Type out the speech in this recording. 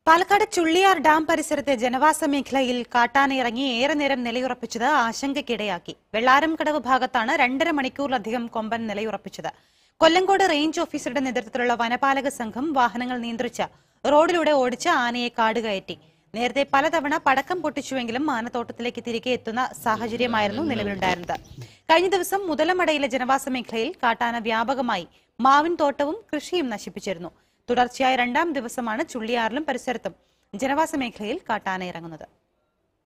Palakkad Chulliyar dam പരിസരത്തെ ജനവാസ മേഖലയിൽ കാട്ടാന ഇറങ്ങി ഏറെ നേരം നിലയുറപ്പിച്ചത് ആശങ്കയ്ക്കിടയാക്കി വെള്ളാരം കടവ് ഭാഗത്താണ് രണ്ടര മണിക്കൂറിലധികം കൊമ്പൻ നിലയുറപ്പിച്ചത് കൊല്ലങ്കോട് റേഞ്ച് ഓഫീസറുടെ നേതൃത്വത്തിലുള്ള വനപാലക സംഘം വാഹനങ്ങൾ നിയന്ത്രിച്ച് റോഡിലൂടെ ഓടിച്ച് ആനയെ കാടുകയറ്റി നേരത്തെ പലതവണ പടക്കം പൊട്ടിച്ചുവെങ്കിലും ആനത്തോട്ടത്തിലേക്ക് തിരികെ എത്തുന്ന സാഹചര്യമായിരുന്നു നിലവിലുണ്ടായിരുന്നത് കഴിഞ്ഞ ദിവസം മുതലമടയിലെ ജനവാസ മേഖലയിൽ കാട്ടാന വ്യാപകമായി മാവിൻ തോട്ടവും കൃഷിയും നശിപ്പിച്ചിരുന്നു തുടർച്ചയായ രണ്ടാം ദിവസമാണ് ചുള്ളിയാറിലും പരിസരത്തും ജനവാസ മേഖലയിൽ കാട്ടാന ഇറങ്ങുന്നത്